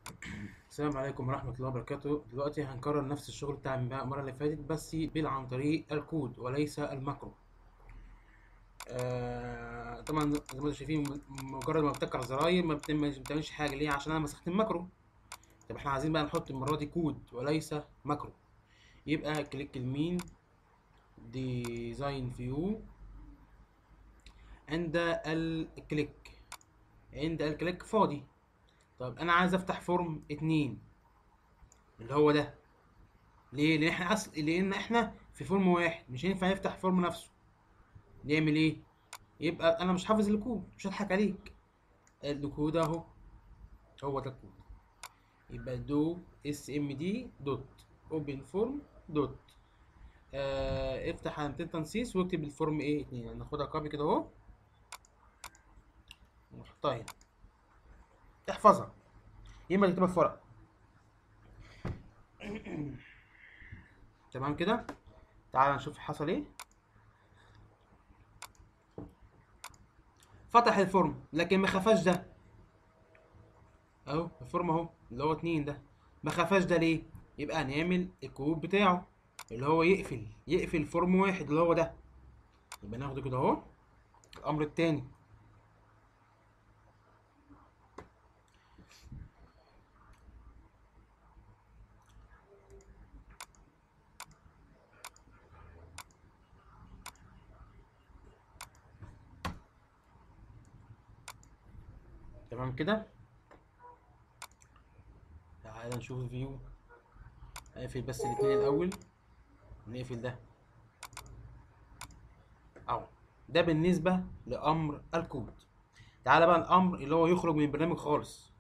السلام عليكم ورحمة الله وبركاته دلوقتي هنكرر نفس الشغل بتاع المرة اللي فاتت بس بال عن طريق الكود وليس الماكرو آه طبعا زي ما انتم شايفين م- مجرد ما بتكر زراير ما بت- ما بتعملش حاجة ليه عشان انا مسحت الماكرو طب احنا عايزين بقى نحط المرة دي كود وليس ماكرو يبقى كليك اليمين ديزاين فيو عند الكليك عند الكليك فاضي طب انا عايز افتح فورم اتنين اللي هو ده ليه لان احنا اصل لان احنا في فورم واحد مش هينفع نفتح فورم نفسه نعمل ايه يبقى انا مش حافظ الكود مش هضحك عليك الكود اهو هو ده الكود يبقى دو اس ام دي دوت اوبن فورم دوت آه افتح علامتين تنصيص واكتب الفورم ايه اتنين ناخدها كوبي كده اهو ونحطها هنا احفظها يا اما تكتبها في ورق تمام كده تعال نشوف حصل ايه فتح الفورم لكن ما خفاش ده اهو الفورم اهو اللي هو اتنين ده ما خفاش ده ليه يبقى هنعمل الكود بتاعه اللي هو يقفل يقفل فورم واحد اللي هو ده يبقى ناخده كده اهو الامر التاني تمام كده تعال نشوف الفيو اقفل بس الاتنين الاول نقفل ده اهو ده بالنسبه لامر الكود تعالى بقى الامر اللي هو يخرج من البرنامج خالص